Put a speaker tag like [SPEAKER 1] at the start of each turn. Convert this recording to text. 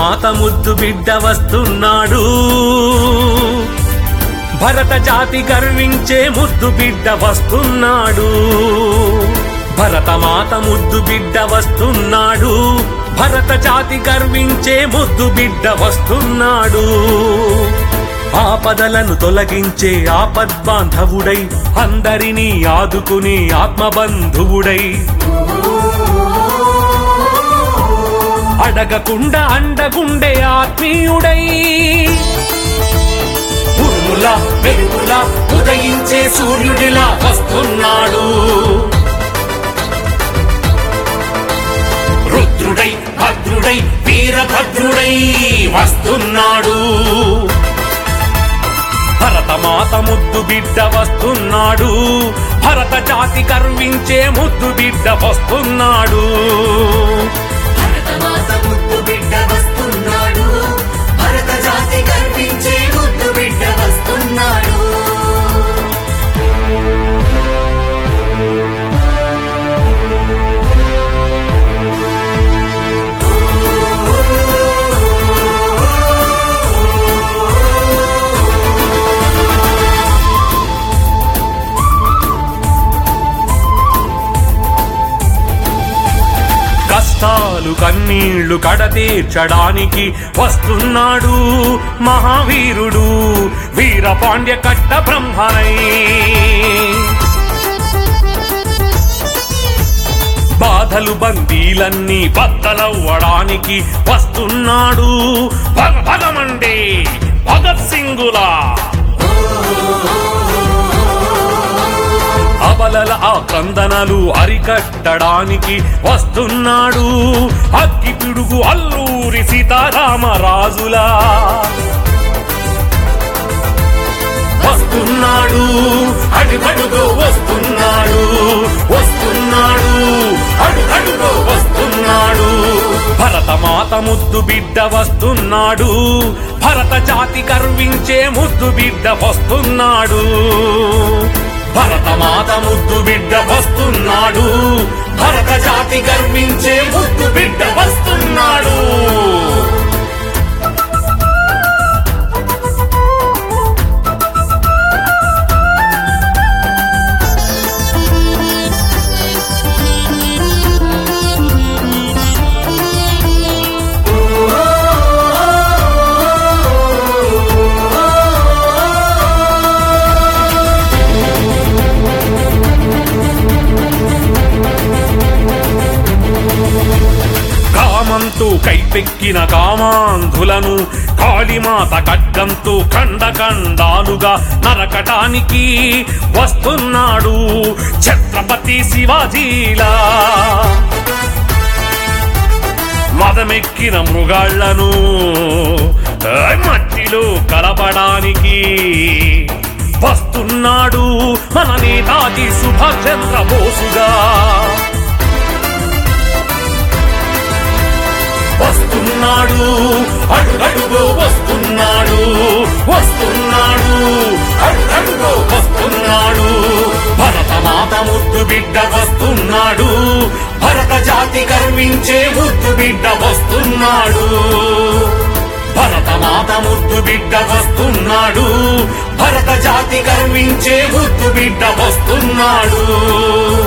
[SPEAKER 1] భరతమాత ముద్దు బిడ్డ వస్తున్నాడు భరత జాతి గర్వించే ముద్దు బిడ్డ వస్తున్నాడు భరతమాత ముద్దు బిడ్డ వస్తున్నాడు భరత జాతి గర్వించే ముద్దు బిడ్డ వస్తున్నాడు ఆపదలను తొలగించే ఆపద్బాంధవుడై అందరినీ ఆదుకుని ఆత్మబంధువుడై అడగకుండా అండగుండే ఆత్మీయుడై ఉరుములా వెలుగులా ఉదయించే సూర్యుడిలా వస్తున్నాడు రుద్రుడై భద్రుడై వీరభద్రుడై వస్తున్నాడు భరతమాత ముద్దు బిడ్డ వస్తున్నాడు భరత జాతి గర్వించే ముద్దు బిడ్డ వస్తున్నాడు
[SPEAKER 2] భరతమాత ముద్దు బిడ్డ వస్తున్నాడు భరత జాతి గర్వించే ముద్దు బిడ్డ వస్తున్నాడు
[SPEAKER 1] కష్టాలు కన్నీళ్లు కడతీర్చడానికి వస్తున్నాడు మహావీరుడు వీరపాండ్య కట్ట బ్రహ్మనై బాధలు బందీలన్నీ బద్దలవ్వడానికి వస్తున్నాడు భగ భగమండే భగత్ సింగులా అబలల ఆ కందనలు అరికట్టడానికి వస్తున్నాడు అగ్గి పిడుగు అల్లూరి సీతారామరాజులా వస్తున్నాడు అడుగడుగు వస్తున్నాడు వస్తున్నాడు అడుగడుగు వస్తున్నాడు భరతమాత ముద్దు బిడ్డ వస్తున్నాడు భరత జాతి గర్వించే ముద్దు బిడ్డ వస్తున్నాడు భరతమాత ముద్దు బిడ్డ వస్తున్నాడు భరత జాతి గర్వించే ముద్దు బిడ్డ వస్తున్నాడు కామంతో కైపెక్కిన కామాంధులను కాళీమాత ఖడ్గంతో ఖండఖండాలుగా నరకటానికి వస్తున్నాడు ఛత్రపతి శివాజీలా మదమెక్కిన మృగాళ్లను ఆ, మట్టిలో కలపడానికి వస్తున్నాడు మన నేతాజీ సుభాష్ చంద్ర బోసుగా వస్తున్నాడు అడుగడుగు వస్తున్నాడు వస్తున్నాడు అడుగడుగు వస్తున్నాడు భరతమాత ముద్దు బిడ్డ వస్తున్నాడు భరత జాతి గర్వించే ముద్దు బిడ్డ వస్తున్నాడు భరతమాత ముద్దు బిడ్డ వస్తున్నాడు భరత జాతి గర్వించే ముద్దు బిడ్డ వస్తున్నాడు